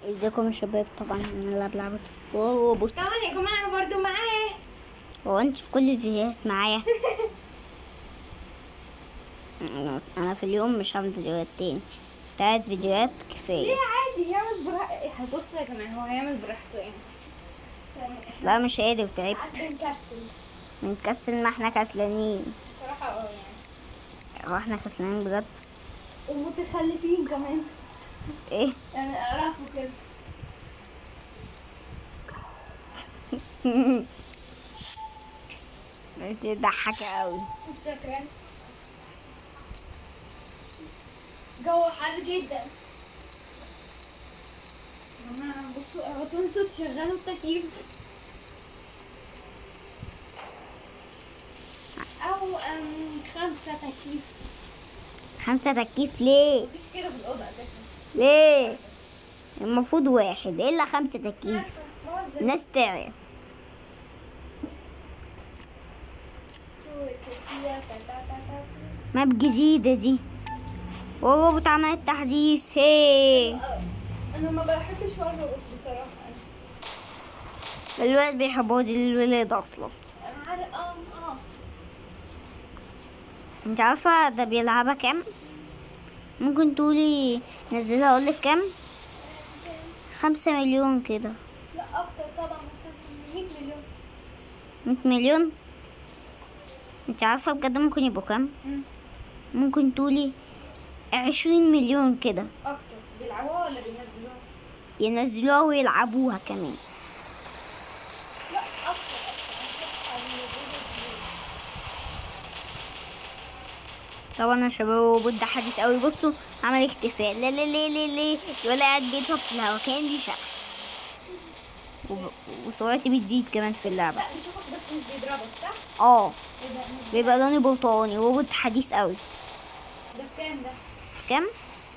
ازيكم يا شباب طبعا هنلعب لعبة واو بص طبعا يا جماعة انا برضو معاه هو انت في كل الفيديوهات معايا انا في اليوم مش هعمل فيديوهات تاني تلات فيديوهات ليه كفاية عادي يعمل براحته بصوا يا جماعة هو هيعمل براحته يعني يعني احنا لا مش قادر تعبت قاعدين نكسل بنكسل ما احنا كسلانين بصراحة اه يعني هو احنا كسلانين بجد ومتخلفين كمان ايه يعني اعرفوا كده انت ضحكة قوي شكرا جو حر جدا يا جماعة بصوا اهو تنسوا تشغلوا التكييف او ام خمسة تكييف خمسة تكييف ليه مفيش كده في الأوضة أساسا ليه المفروض واحد الا خمسة تكييف الناس تعب ماب جديدة دي والروبوت عملت تحديث هي انا ما بحبش ورد بصراحه الولد بيحبوا دي الولاد اصلا انا عارف اه اه انت عارفة ده بيلعبها كام ممكن تقولي نزلها اقولك كام خمسة مليون كده لا اكتر طبعا مثلا 100 مليون مية مليون انت عارفة بجد ممكن يبقوا كام مم. ممكن تقولي عشرين مليون كده اكتر بيلعبوها ولا بينزلوها ينزلوها ويلعبوها كمان لا اكتر اكتر طبعا يا شباب الروبوت ده حديث قوي بصوا عمل اختفاء لا لا لا لا لا ولا قاعد بيضرب في الهوا كان دي شقة وب- وسرعتي بتزيد كمان في اللعبة لا بيشوفك بس مش بيضربك صح؟ اه إيه ده مش- بيبقى لوني برتقاني روبوت حديث قوي ده بكام ده؟ كام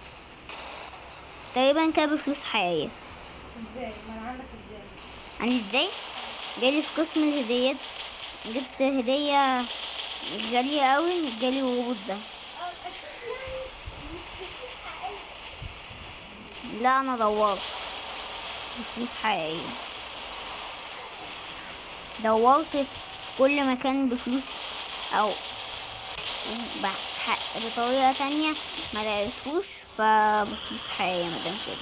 تقريبا كده بفلوس حقيقية ازاي؟ ما انا عندك ازاي؟ يعني ازاي جالي في قسم الهديات جبت هدية غالية قوي جالي الروبوت ده اه أكيد يعني مش بفلوس حقيقية. لا انا دورت بفلوس حقيقية دورت في كل مكان بفلوس او بح- بطريقة تانية ما لقيتهوش فبفلوس حقيقية مادام كده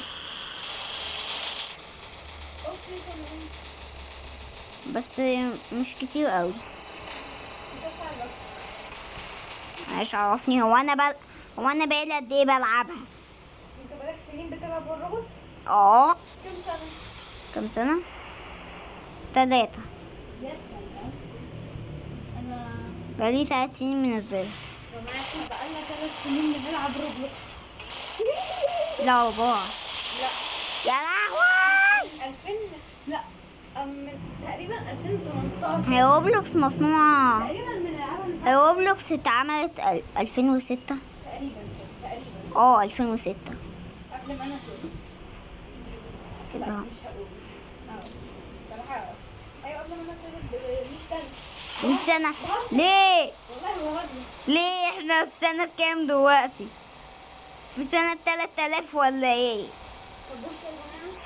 اوكي تمام بس مش كتير قوي انت صعب معلش عرفني هو انا بل... هو انا بقالي قد ايه بلعبها انت بقالك سنين بتلعب بالروبوت؟ اه كم سنة؟ كم سنة تلاتة يا سلام انا بقالي تلات سنين منزلها جماعة احنا بقالنا ثلاث سنين بنلعب روبلوكس لا أربعة لا يا لهوي 2000 لا أم من تقريبا 2018 هي روبلوكس مصنوعة تقريبا من العالم هي روبلوكس اتعملت ال- 2006 تقريبا تقريبا اه 2006 قبل ما انا اتولد لا كده مش هقول اه بصراحة ايوه قبل ما انا اتولد ب 100 سنة 100 سنة ليه والله بهزر ليه احنا في سنة كام دلوقتي في سنة 3000 ولا ايه طب بصوا يا جماعة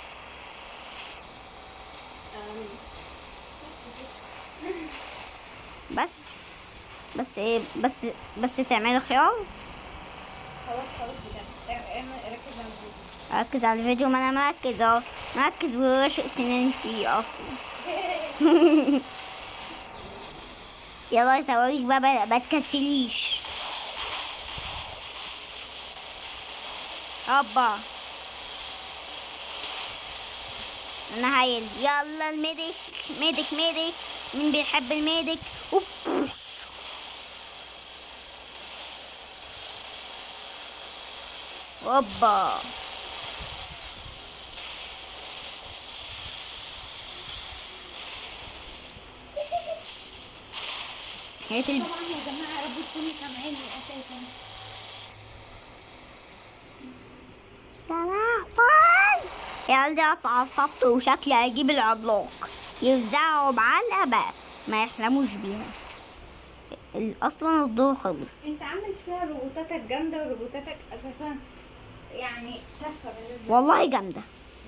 أم، بس بس ايه بس بس تعملي خيار خلاص خلاص بجد اعمل ركز على الفيديو ركز على الفيديو ما انا مركز اهو مركز وراشق سناني فيه اصلا يلا يسويك بقى ما- ما تكسليش هوبا انا هايل يلا الميديك ميديك ميديك مين بيحب الميديك اوبس هوبا هات ال... طبعا يا جماعة يا رب تكونوا سامعيني اساسا يا لهوي يا دي اتعصبت وشكلي هجيب العملاق يفزعوا معلقة ما يحلموش بيها ال- اصلا الدور خلص انت عامل فيها روبوتاتك جامدة وروبوتاتك اساسا يعني تافهة بالنسبة والله جامدة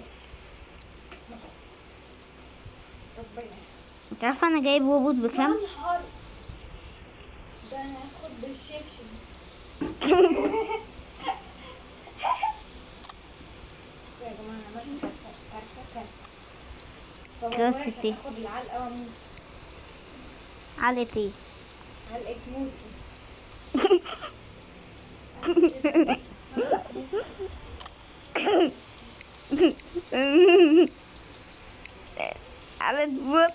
انت عارفه انا جايب روبوت بكام نهار ده انا هاخد بالشبشب يا جماعه انا عملت كارثه كارثه كارثه كارثة فبقول ايه؟ عشان اخد العلقه واموت علقت ايه علقه موتي على بط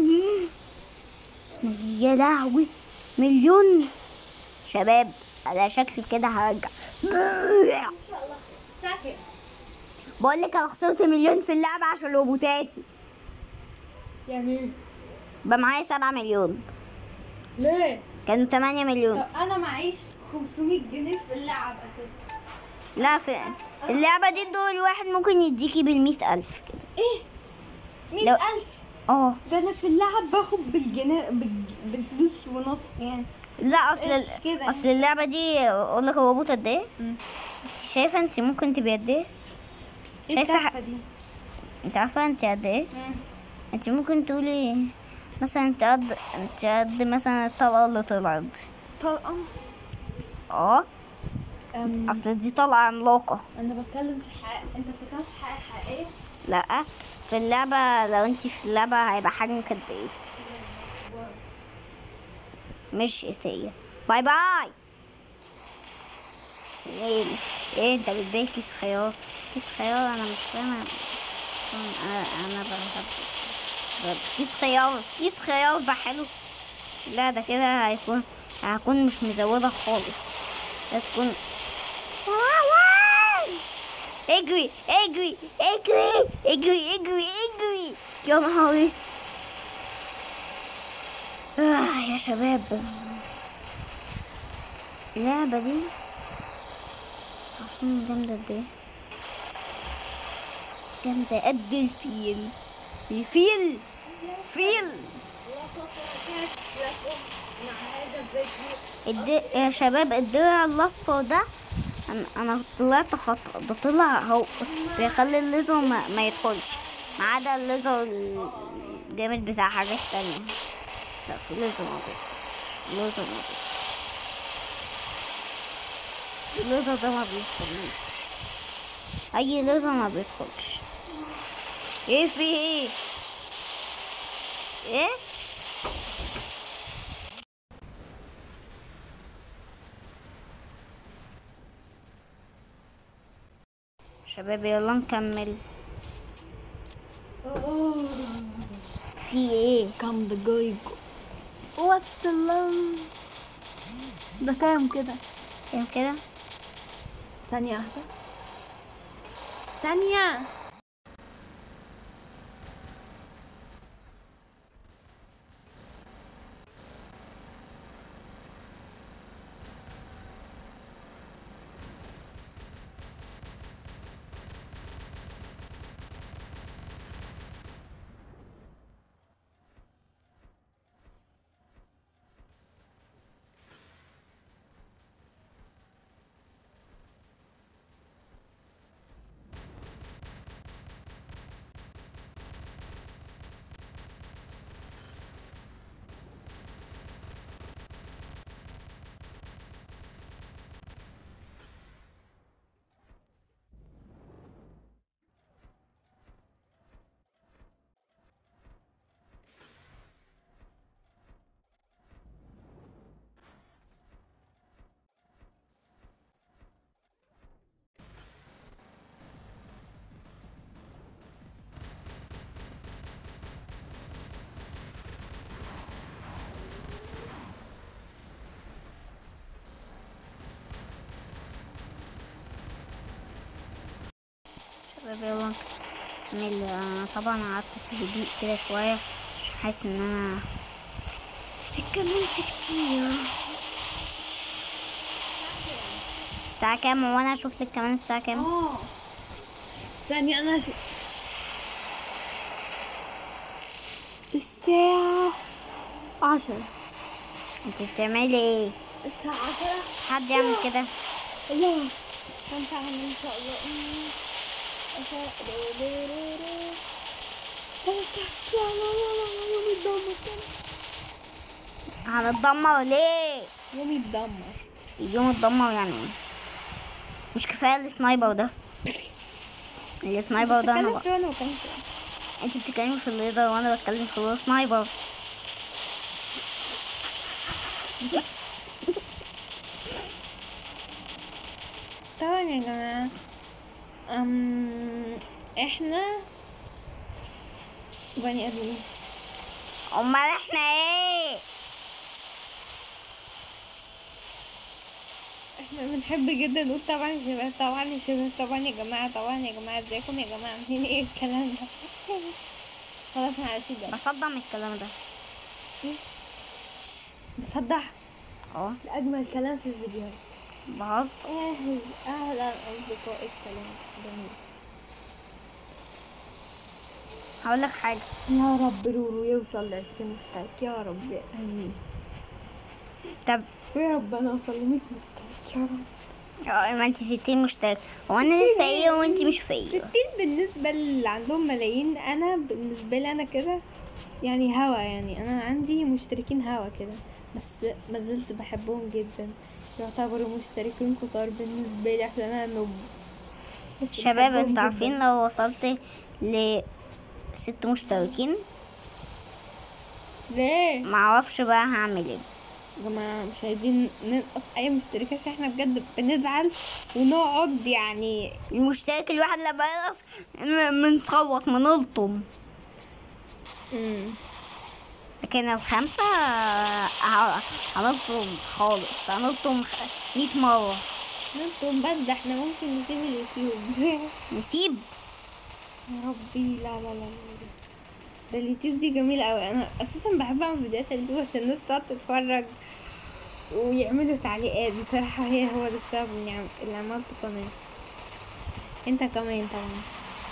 يا لهوي مليون شباب انا شكلي كده هرجع ان شاء الله ساكت بقول لك انا خسرت مليون في اللعبه عشان روبوتاتي يعني ايه؟ بقى معايا سبعة مليون ليه؟ كانوا تمانية مليون طب انا معيش 500 جنيه في اللعب اساسا لا في اللعبة دي الدور الواحد ممكن يديكي بالمية ألف كده ايه؟ لو- 100000 اه ده انا في اللعب باخد بالجنيه بالج- بالفلوس ونص يعني لا اصل إيش كده؟ اصل اللعبة دي اقول لك الروبوت قد ايه شايفة انت ممكن تبقى قد ايه ايه شايفة الكفه دي؟ انت عارفة انت قد ايه مم. انت ممكن تقولي مثلا انت قد انت قد مثلا الطلقة اللي طلعت دي. طلقه اه أم، اصل دي طلقة عملاقة انا بتكلم في حق انت بتتكلم في حقيقه حقيقيه لا في اللعبة لو انت في اللعبة هيبقى حجمك قد ايه مش هي باي باي ايه ايه انت بتبيع كيس خيار كيس خيار انا مش فاهمة انا انا بحب بحب- كيس خيار كيس خيار ده حلو لا ده كده هيكون هكون مش مزودة خالص هتكون اجري اجري اجري اجري اجري اجري يا نهار اسود. آه يا شباب اللعبة دي عارفين جامدة قد ايه جامدة قد الفيل الفيل فيل مع هذا الفيديو الد... يا شباب الدرع الاصفر ده انا انا طلعت خطأ ده طلع هو بيخلي الليزر ما, ما يدخلش ما عدا الليزر الجامد بتاع حاجات تانية لا في ليزر ما بيدخلش الليزر ما بيدخلش الليزر ده ما بيدخلش اي ليزر ما بيدخلش ايه في ايه ايه شباب يلا نكمل في ايه كم دقايق والسلام ده كام كده كام كده ثانية واحدة ثانية شباب يلا نكمل انا طبعا قعدت في هدوء كده شوية عشان حاسس ان انا اتكلمت كتير الساعة كام وانا اشوف لك كمان الساعة كام اه ثانية انا ش... الساعة عشرة انت بتعملي ايه الساعة عشرة حد يعمل كده الله كم ساعة ان شاء الله أمم. عشرة. لا لا لا لا يومي اتدمر هنتدمر ليه يومي اتدمر اليوم اتدمر يعني ايه مش كفايه السنايبر ده السنايبر ده انا بتكلم بقى. فيه ولا بتكلم فيه؟ انت بتتكلمي في الليدر وانا بتكلم في السنايبر طبعا يا جماعة أم احنا بني ادمين امال احنا ايه احنا بنحب جدا نقول طبعا يا شباب طبعا يا شباب طبعا يا جماعة طبعا يا جماعة ازيكم يا جماعة عاملين ايه الكلام ده خلاص معلش ده بصدم الكلام ده بصدع اه ده اجمل كلام في الفيديوهات بهزر اهل اهلا اصدقائي الكلام جميل هقول لك حاجه يا رب رورو يوصل لعشرين مشترك يا رب امين طب يا رب انا اوصل لمية مشترك يا رب اه، ما انت 60 مشترك هو انا اللي فقير وانت مش فقير ستين بالنسبة اللي عندهم ملايين أنا بالنسبة لي أنا كده يعني هوا يعني أنا عندي مشتركين هوا كده بس ما زلت بحبهم جدا يعتبروا مشتركين كتار بالنسبة لي عشان أنا نوب بس شباب بحبهم انتوا جداً. عارفين لو وصلت ل ست مشتركين ليه؟ معرفش بقى هعمل ايه يا جماعة مش عايزين ننقص أي مشترك عشان احنا بجد بنزعل ونقعد يعني المشترك الواحد لما يقف م- بنصوت بنلطم مم. لكن الخمسة ه- هنلطم خالص هنلطم خ- 100 مرة ننتم بس ده احنا ممكن نسيب اليوتيوب نسيب يا ربي لا لا لا لا ده اليوتيوب دي جميلة أوي أنا أساسا بحب أعمل فيديوهات اليوتيوب عشان الناس تقعد تتفرج ويعملوا تعليقات بصراحة هي هو ده السبب إني عم- اللي عملته قناة انت كمان طبعا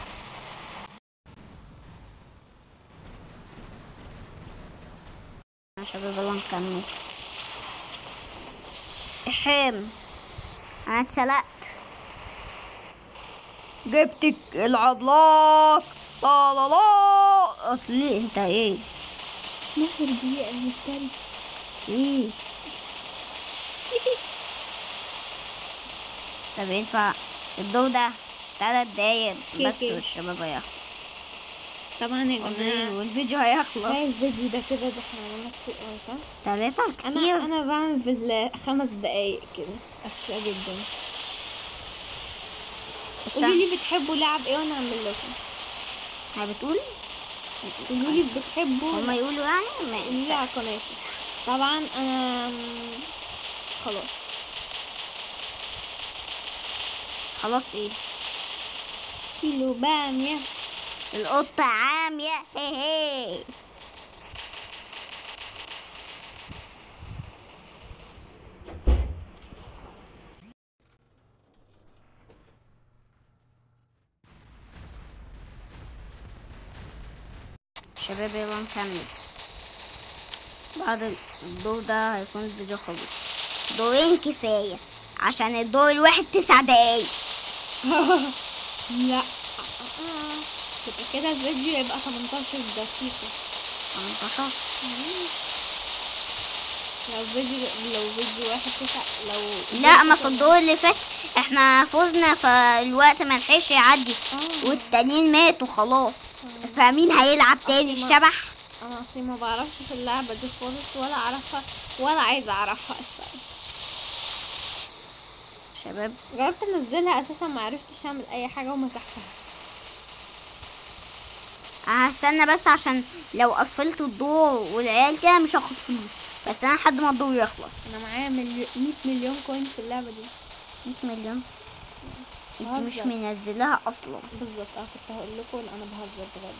يا شباب يلا نكمل احام انا اتسلقت جبتك العضلات لا لا لا اصلي انت ايه 12 دقيقة المفتري ايه طب ينفع الدور ده تلات دقايق كي- بس كي. والشباب هيخلص طبعا يا قصدي جماعة والفيديو هيخلص كفاية الفيديو ده كده ده احنا عملنا كتير أوي صح؟ تلاتة أنا كتير أنا بعمل في الخمس دقايق كده أسفة جدا الساعة قولي لي بتحبوا لعب ايه وانا اعمل لكم هي بتقول قولوا لي بتحبوا هما يقولوا يعني قولوا لي ما على القناة طبعا انا خلاص خلاص ايه كيلو بامية القطة عامية هي هي شباب يلا نكمل بعد الدور ده هيكون الفيديو خلص دورين كفاية عشان الدور الواحد تسع دقايق لا يبقى كده الفيديو يبقى 18 دقيقة 18 لو فيديو لو فيديو واحد تسع لو لا ما في الدور اللي فات احنا فزنا فالوقت ما لحقش يعدي آه. والتانيين ماتوا خلاص فمين هيلعب تاني أصل ما- الشبح انا اصلي ما بعرفش في اللعبة دي خالص ولا اعرفها ولا عايزة اعرفها اسفة شباب جربت انزلها اساسا ما عرفتش اعمل اي حاجة ومسحتها انا هستنى بس عشان لو قفلت الدور والعيال كده مش هاخد فلوس بس انا لحد ما الدور يخلص انا معايا مليو... 100 مليون كوين في اللعبة دي 100 مليون انت مش بهزر. منزلها اصلا بالظبط انا كنت هقول لكم ان انا بهزر بجد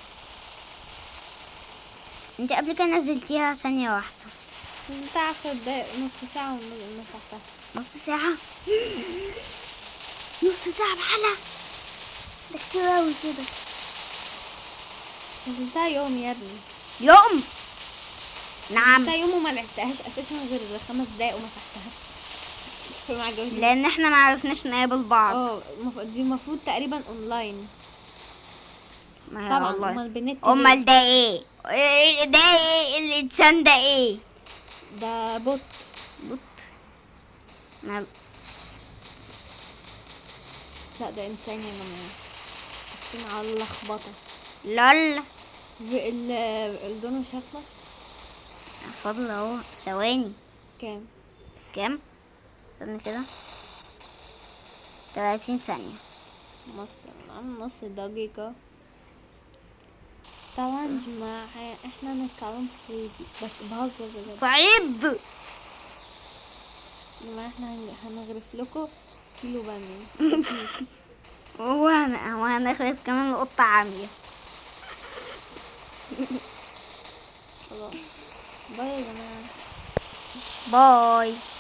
انت قبل كده نزلتيها ثانية واحدة بتاع 10 دقايق نص ساعة ومسحتها نص ساعة نص ساعة بحالها ده كتير اوي كده نزلتها يوم يا ابني يوم نعم نزلتها يوم وما لعبتهاش اساسا غير خمس دقايق ومسحتها فما عجبتنيش لان احنا ما عرفناش نقابل بعض اه المف- دي المفروض تقريبا اونلاين ما هي طبعا والله امال بنت امال ده ايه إيه ده ايه الانسان ده ايه ده بوت بط ما لا ده انسان يا جماعه اسفين على اللخبطه لول ال- الدون مش هيخلص فاضل اهو ثواني كام كام استنى كده تلاتين ثانية نص نص دقيقة طبعا يا جماعة احنا نتكلم صعيدي بس بهزر بجد صعيد يا جماعة احنا هن- هنغرف لكم كيلو بامية وانا وهنخلف كمان القطة عامية خلاص باي يا جماعة باي